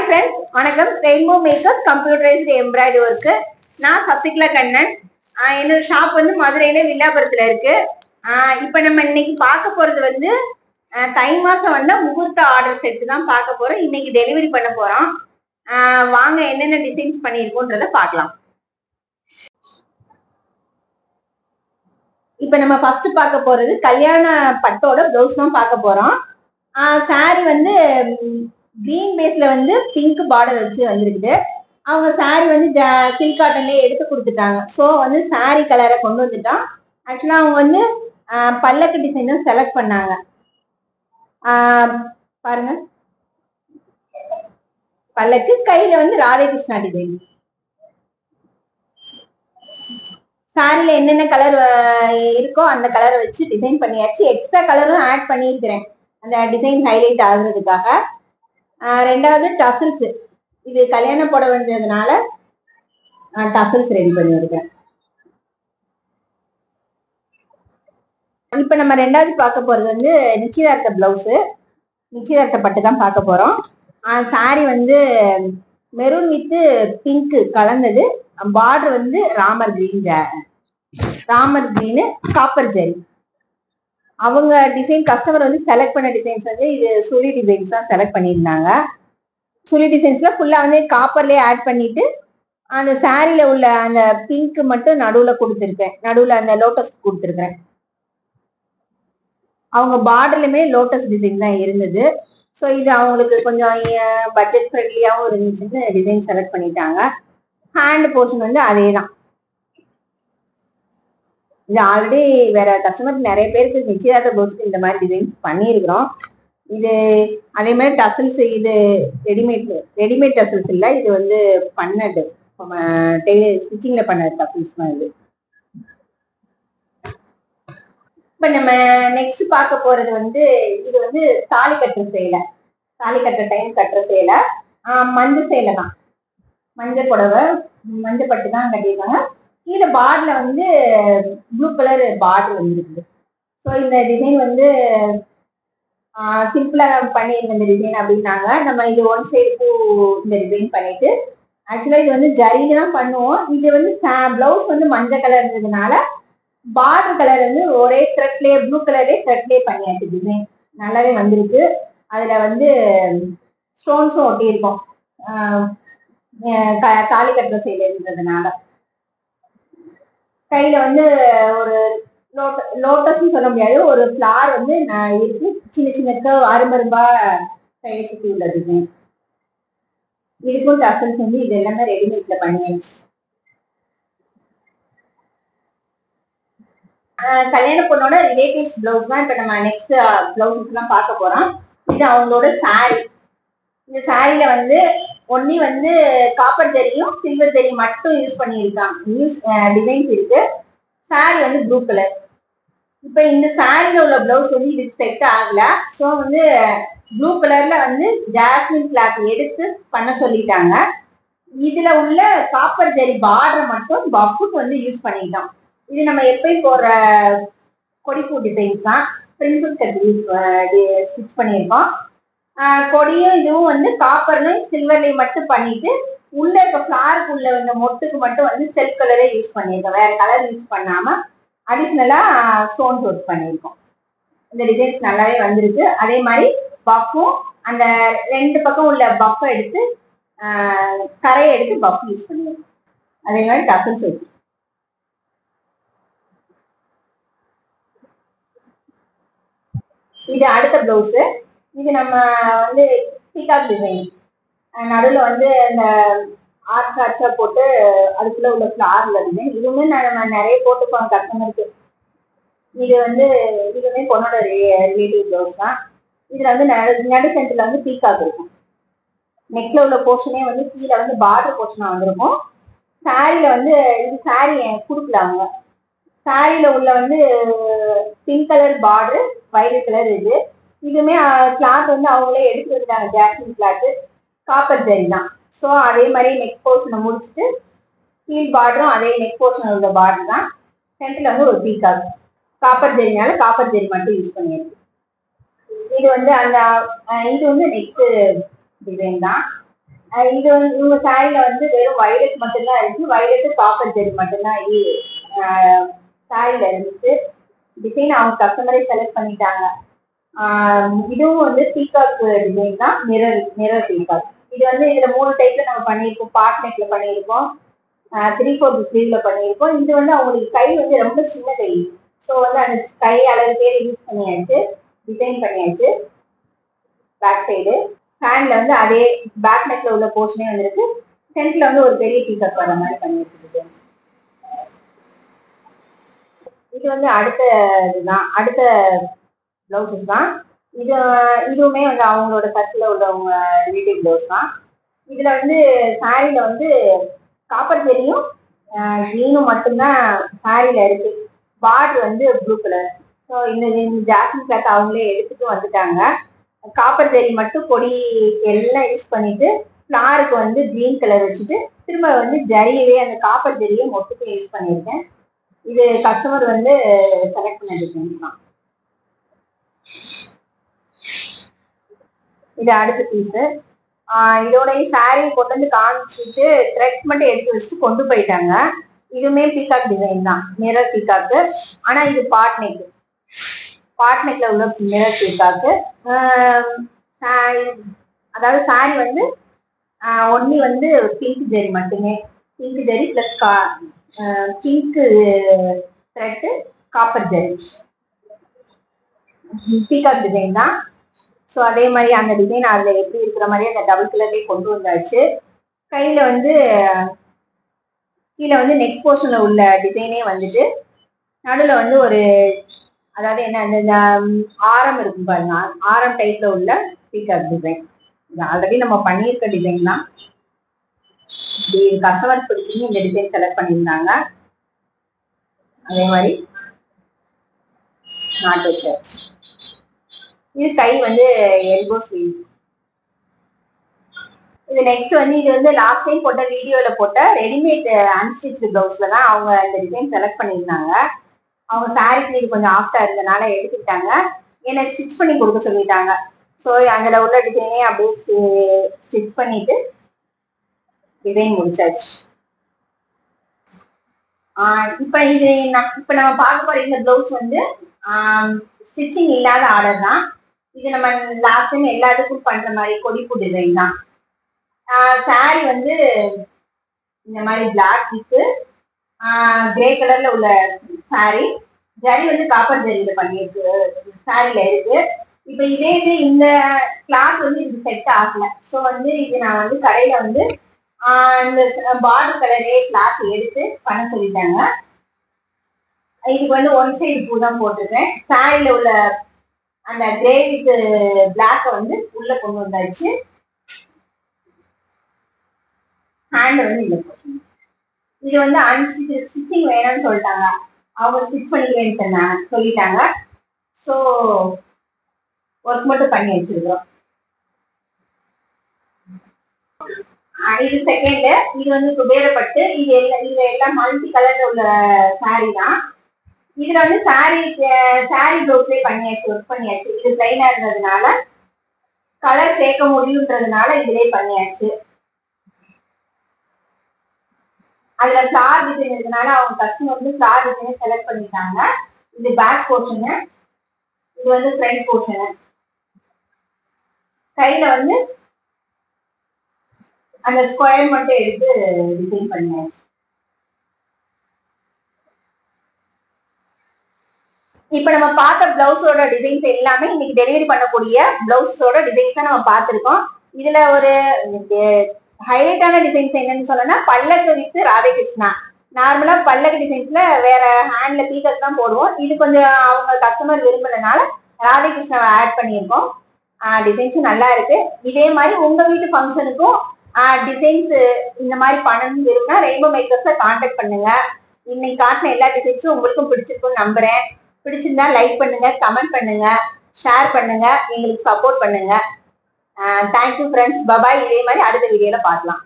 Friends வணக்கம் rainbow makers computerised embroidery work நான் சசிகலா கண்ணன் ஆஹ் என்னோட ஷாப் வந்து மதுரையில வில்லாபுரத்துல இருக்கு ஆஹ் இப்போ நம்ம இன்னைக்கு பார்க்க போறது வந்து ஆஹ் தை மாசம் வந்த முகூர்த்த ஆர்டர் செட்டு தான் பார்க்க போறோம் இன்னைக்கு டெலிவரி பண்ண போறோம் ஆஹ் வாங்க என்னென்ன டிசைன்ஸ் பண்ணியிருக்கோன்றத பார்க்கலாம் இப்போ நம்ம ஃபர்ஸ்ட் பார்க்க போறது கல்யாண பட்டோட ப்ளவுஸ் தான் பார்க்க போறோம் சாரி வந்து கிரீன் பேஸ்ல வந்து பிங்க் பார்டர் வச்சு வந்திருக்குது அவங்க சாரி வந்து சில்க் காட்டன்லயே எடுத்து கொடுத்துட்டாங்க ஸோ வந்து சாரி கலரை கொண்டு வந்துட்டோம் ஆக்சுவலா அவங்க வந்து ஆஹ் பல்லக்கு டிசைன் தான் செலக்ட் பண்ணாங்க ஆஹ் பாருங்க பல்லக்கு கையில வந்து ராதே கிருஷ்ணா டிசைன் சாரில என்னென்ன கலர் இருக்கோ அந்த கலரை வச்சு டிசைன் பண்ணியாச்சு எக்ஸ்ட்ரா கலரும் ஆட் பண்ணியிருக்கிறேன் அந்த டிசைன் ஹைலைட் ஆகுறதுக்காக ஆஹ் ரெண்டாவது டசில்ஸ் இது கல்யாணம் போட வேண்டியதுனால டசில்ஸ் ரெடி பண்ணி இருக்கேன் இப்ப நம்ம ரெண்டாவது பார்க்க போறது வந்து நிச்சயதார்த்த பிளவுஸ் நிச்சயதார்த்த பட்டு தான் பார்க்க போறோம் சாரி வந்து மெரூன் வித் பிங்க் கலந்தது பார்டர் வந்து Ramar green Ramar green copper zari அவங்க டிசைன் கஸ்டமர் வந்து செலக்ட் பண்ண டிசைன்ஸ் வந்து இது சுழி டிசைன்ஸ் தான் செலக்ட் பண்ணியிருந்தாங்க சுழி டிசைன்ஸ்ல ஃபுல்லா வந்து காப்பர்லயே ஆட் பண்ணிட்டு அந்த சாரியில உள்ள அந்த பிங்க் மட்டும் நடுவுல கொடுத்துருக்கேன் நடுவுல அந்த லோட்டஸ் கொடுத்துருக்கேன் அவங்க பார்டர்லயுமே லோட்டஸ் டிசைன் தான் இருந்தது ஸோ இது அவங்களுக்கு கொஞ்சம் பட்ஜெட் ஃப்ரெண்ட்லியாகவும் இருந்துச்சுன்னு டிசைன் செலக்ட் பண்ணிட்டாங்க ஹேண்ட் போர்ஷன் வந்து அதே தான் இது ஆல்ரெடி வேற கஸ்டமர் நிறைய பேருக்கு நிச்சயதார்த்த ப்ளவுஸ்க்கு இந்த மாதிரி டிசைன்ஸ் பண்ணியிருக்கிறோம் இது அதே மாதிரி டசல்ஸ் இது ரெடிமேட் ரெடிமேட் டசல்ஸ் இல்லை இது வந்து பண்ண டெய்லர் ஸ்டிச்சிங்ல பண்ண டசல்ஸ் தான் இது இப்ப நம்ம நெக்ஸ்ட் பார்க்க போறது வந்து இது வந்து தாலி கட்டுற சேலை தாலி கட்டுற டைம் கட்டுற சேலை ஆஹ் மஞ்சள் சேலை தான் மஞ்சள் புடவை மஞ்சள் பட்டு தான் கட்டியிருக்காங்க கீழே பார்டர்ல வந்து ப்ளூ கலர் பார்டர் வந்துருக்குது ஸோ இந்த டிசைன் வந்து சிம்பிளா பண்ணியிருக்க இந்த டிசைன் அப்படின்னாங்க நம்ம இது ஒன் சைடு பூ இந்த டிசைன் பண்ணிட்டு ஆக்சுவலா இது வந்து ஜரியில தான் பண்ணுவோம் இது வந்து பிளவுஸ் வந்து மஞ்சள் கலர் இருந்ததுனால பார்டர் கலர் வந்து ஒரே த்ரெட்லயே ப்ளூ கலர்லயே த்ரெட்லயே பண்ணியாச்சு டிசைன் நல்லாவே வந்திருக்கு அதுல வந்து ஸ்டோன்ஸும் ஒட்டியிருக்கோம் தாலி கட்டுற சைடு இருந்ததுனால கையில வந்து ஒரு லோட்டஸ்ன்னு சொல்ல முடியாது ஒரு ஃபிளார் வந்து இருக்கு சின்ன சின்ன கர்வ் அரும்பரும்பா கையை சுத்தி உள்ள டிசைன் இதுக்கும் டசல்ஸ் வந்து இது எல்லாமே ரெடிமேட்ல பண்ணியாச்சு கல்யாண பொண்ணோட ரிலேட்டிவ்ஸ் பிளவுஸ் தான் இப்ப நம்ம நெக்ஸ்ட் பிளவுசஸ் எல்லாம் பார்க்க போறோம் இது அவங்களோட சாரி இந்த சாரியில வந்து ஒன்லி வந்து காப்பர் தெரியும் சில்வர் தெரி மட்டும் யூஸ் பண்ணியிருக்காங்க யூஸ் டிசைன்ஸ் இருக்கு சாரி வந்து ப்ளூ கலர் இப்போ இந்த சாரியில உள்ள பிளவுஸ் வந்து இதுக்கு செட் ஆகல ஸோ வந்து ப்ளூ கலர்ல வந்து ஜாஸ்மின் கிளாத் எடுத்து பண்ண சொல்லிட்டாங்க இதுல உள்ள காப்பர் ஜெரி பார்டர் மட்டும் பஃபுக்கு வந்து யூஸ் பண்ணிட்டோம் இது நம்ம எப்பயும் போடுற கொடிப்பூ டிசைன்ஸ் தான் பிரின்சஸ் கட் யூஸ் ஸ்டிச் பண்ணியிருக்கோம் கொடியும் இதுவும் வந்து காப்பர்லையும் சில்வர்லையும் மட்டும் பண்ணிட்டு உள்ள இருக்க ஃபிளாருக்கு உள்ள இந்த மொட்டுக்கு மட்டும் வந்து செல்ஃப் கலரே யூஸ் பண்ணியிருக்கோம் வேற கலர் யூஸ் பண்ணாம அடிஷ்னலா ஸ்டோன்ஸ் ஒர்க் பண்ணியிருக்கோம் இந்த டிசைன்ஸ் நல்லாவே வந்திருக்கு அதே மாதிரி பஃப்பும் அந்த ரெண்டு பக்கம் உள்ள பஃப்பை எடுத்து கரையை எடுத்து பஃப் யூஸ் பண்ணியிருக்கோம் அதே மாதிரி டசல்ஸ் வச்சு இது அடுத்த பிளவுஸ் இது நம்ம வந்து பீகாக் டிசைன் நடுவில் வந்து இந்த ஆர்ச் ஆர்ச்சா போட்டு அதுக்குள்ள உள்ள ஃபிளார்ல டிசைன் இதுவுமே நம்ம நிறைய போட்டுப்போம் கஸ்டமருக்கு இது வந்து இதுவுமே பொண்ணோட ரிலேட்டிவ் பிளவுஸ் தான் இதுல வந்து நடு சென்டர்ல வந்து பீகாக் இருக்கும் நெக்ல உள்ள போர்ஷனே வந்து கீழே வந்து பார்டர் போர்ஷனா வந்திருக்கும் சாரியில வந்து இது சாரி கொடுக்கல அவங்க சாரியில உள்ள வந்து pink colour border violet colour இது இதுவுமே கிளாத் வந்து அவங்களே எடுத்து வந்துட்டாங்க ஜாஸ்மின் கிளாத் காப்பர் ஜரி தான் ஸோ அதே மாதிரி நெக் போர்ஷனை முடிச்சுட்டு கீழ் பார்டரும் அதே நெக் போர்ஷன் உள்ள பார்டர் தான் சென்டர்ல வந்து ஒரு பீக்காக் காப்பர் ஜெரினால காப்பர் ஜெரி மட்டும் யூஸ் பண்ணியிருக்கு இது வந்து அந்த அஹ், இது வந்து நெக்ஸ்ட் டிசைன் தான் அஹ் இது வந்து இவங்க சாரில வந்து வெறும் வயலட் மட்டும்தான் இருக்கு வயலட் காப்பர் ஜெரி மட்டும்தான் இது சாரில இருந்துச்சு டிசைன் அவங்க கஸ்டமரே செலக்ட் பண்ணிட்டாங்க ஆஹ் இதுவும் வந்து பீகாக் டிசைன் தான் மிரர் மிரர் பீகாக் இது வந்து இதுல மூணு டைப்ல நம்ம பண்ணியிருக்கோம் பாட் நெக்ல பண்ணியிருக்கோம் த்ரீ ஃபோர் ஸ்லீவ்ல பண்ணியிருக்கோம் இது வந்து அவங்களுக்கு கை வந்து ரொம்ப சின்ன கை ஸோ வந்து அந்த கை அளவு பேர் யூஸ் பண்ணியாச்சு டிசைன் பண்ணியாச்சு பேக் சைடு ஹேண்ட்ல வந்து அதே பேக் நெக்ல உள்ள போர்ஷனே வந்திருக்கு ஃப்ரண்ட்ல வந்து ஒரு பெரிய பீகாக் வர மாதிரி பண்ணியிருக்கு design. இது வந்து அடுத்த இதுதான் அடுத்த பிளவுசஸ் தான் இது இதுவுமே வந்து அவங்களோட சர்க்கிள் உள்ளவங்க ரிலேட்டிவ் பிளவுஸ் தான் இதுல வந்து சாரில வந்து காப்பர் தெரியும் க்ரீனும் மட்டும்தான் சாரில இருக்கு பார்டர் வந்து ப்ளூ கலர் ஸோ இந்த ஜாஸ்மின் கிளாத் அவங்களே எடுத்துட்டு வந்துட்டாங்க காப்பர் ஜெரி மட்டும் பொடி எல்லாம் யூஸ் பண்ணிட்டு ஃப்ளாருக்கு வந்து கிரீன் கலர் வச்சுட்டு திரும்ப வந்து ஜரியவே அந்த காப்பர் ஜெரியை மொத்தத்தை யூஸ் பண்ணியிருக்கேன் இது கஸ்டமர் வந்து செலக்ட் பண்ண டிசைன் தான் இது அடுத்த பீஸு இதோடய saree கொண்டு வந்து காமிச்சிட்டு த்ரெட் மட்டும் எடுத்து வச்சுட்டு கொண்டு போயிட்டாங்க இதுவுமே பீகாக் டிசைன் தான் மிரர் பீகாக்கு ஆனா இது பாட் நெக் பாட் நெக்ல உள்ள மிரர் பீகாக்கு அதாவது saree வந்து ஒன்லி வந்து பிங்க் ஜெரி மட்டுமே பிங்க் ஜெரி பிளஸ் கா pink thread copper zari peacock design தான் ஸோ அதே மாதிரி அந்த டிசைன் அதில் எப்படி இருக்கிற மாதிரி அந்த டபுள் கலர்லேயே கொண்டு வந்தாச்சு கையில் வந்து கீழே வந்து நெக் போர்ஷனில் உள்ள டிசைனே வந்துட்டு நடுவில் வந்து ஒரு அதாவது என்ன அந்த இந்த ஆரம் இருக்கும் பாருங்க ஆரம் டைப்ல உள்ள பீகாக் டிசைன் இது ஆல்ரெடி நம்ம பண்ணியிருக்க டிசைன் தான் இது கஸ்டமர் பிடிச்சிருந்து இந்த டிசைன் செலக்ட் பண்ணியிருந்தாங்க அதே மாதிரி நாட்டு சர்ச் இது கை வந்து எல்போ ஸ்லீவ் இது நெக்ஸ்ட் வந்து இது வந்து லாஸ்ட் டைம் போட்ட வீடியோல போட்ட ரெடிமேட் அன்ஸ்டிச் பிளவுஸ்ல தான் அவங்க இந்த டிசைன் செலக்ட் பண்ணியிருந்தாங்க அவங்க சாரிக்கு இது கொஞ்சம் ஆஃப்டா இருந்தனால எடுத்துக்கிட்டாங்க என்னை ஸ்டிச் பண்ணி கொடுக்க சொல்லிட்டாங்க ஸோ அதில் உள்ள டிசைனே அப்படியே ஸ்டிச் பண்ணிட்டு டிசைன் முடிச்சாச்சு இப்போ இது இப்போ நம்ம பார்க்க போற இந்த பிளவுஸ் வந்து ஸ்டிச்சிங் இல்லாத ஆர்டர் தான் இது நம்ம லாஸ்ட் டைம் எல்லாத்துக்கும் பண்ற மாதிரி கொடிப்பு டிசைன் தான் சாரி வந்து இந்த மாதிரி பிளாக் வித்து கிரே கலர்ல உள்ள சாரி ஜரி வந்து காப்பர் ஜரியில பண்ணியிருக்கு சாரில இருக்கு இப்ப இதே இது இந்த கிளாத் வந்து இது செட் ஆகல ஸோ வந்து இது நான் வந்து கடையில வந்து இந்த பார்டர் கலரே கிளாத் எடுத்து பண்ண சொல்லிட்டாங்க இதுக்கு வந்து ஒன் சைடு பூ தான் போட்டிருக்கேன் சாரியில உள்ள அந்த கிரே வித் பிளாக் வந்து உள்ள கொண்டு வந்தாச்சு ஹேண்ட் வந்து இல்ல இது வந்து அன்ஸ்டிச் ஸ்டிச்சிங் வேணும்னு சொல்லிட்டாங்க அவங்க ஸ்டிச் பண்ணிக்கிறேன்னு சொன்னாங்க சொல்லிட்டாங்க ஸோ ஒர்க் மட்டும் பண்ணி வச்சிருக்கிறோம் இது செகண்ட் இது வந்து குபேரப்பட்டு இது எல்லாம் இது எல்லாம் மல்டி கலர்ல உள்ள சாரி தான் இதுல வந்து சாரி சாரி ப்ளவுஸ்லேயே பண்ணியாச்சு ஒர்க் பண்ணியாச்சு இது பிளைனா இருந்ததுனால கலர் சேர்க்க முடியுன்றதுனால இதுலயே பண்ணியாச்சு அதுல ஃபிளார் டிசைன் இருக்கனால அவங்க கஸ்டமர் வந்து ஃபிளார் டிசைன் செலக்ட் பண்ணிட்டாங்க இது பேக் போர்ஷனு இது வந்து ஃப்ரண்ட் போர்ஷனு கையில வந்து அந்த ஸ்கொயர் மட்டும் எடுத்து டிசைன் பண்ணியாச்சு இப்ப நம்ம பார்த்த பிளவுஸோட டிசைன்ஸ் எல்லாமே இன்னைக்கு டெலிவரி பண்ணக்கூடிய பிளவுஸோட டிசைன்ஸ் தான் நம்ம பார்த்திருக்கோம் இதுல ஒரு ஹைலைட்டான டிசைன்ஸ் என்னன்னு சொல்லனா பல்லக்கு வித் ராதாகிருஷ்ணா நார்மலா பல்லக்கு டிசைன்ஸ்ல வேற ஹேண்ட்ல பீக்கஸ் தான் போடுவோம் இது கொஞ்சம் அவங்க கஸ்டமர் விரும்பினனால ராதாகிருஷ்ணாவை ஆட் பண்ணியிருக்கோம் டிசைன்ஸும் நல்லா இருக்கு இதே மாதிரி உங்க வீட்டு ஃபங்க்ஷனுக்கும் டிசைன்ஸ் இந்த மாதிரி பண்ணணும்னு விரும்பினா ரெயின்போ மேக்கர்ஸை கான்டாக்ட் பண்ணுங்க இன்னைக்கு காட்டின எல்லா டிசைன்ஸும் உங்களுக்கும் பிடிச்சிருக்கும்னு நம்புறேன் பிடிச்சிருந்தா லைக் பண்ணுங்க கமெண்ட் பண்ணுங்க ஷேர் பண்ணுங்க எங்களுக்கு சப்போர்ட் பண்ணுங்க தேங்க்யூ ஃப்ரெண்ட்ஸ் பபாய் இதே மாதிரி அடுத்த வீடியோல பார்க்கலாம்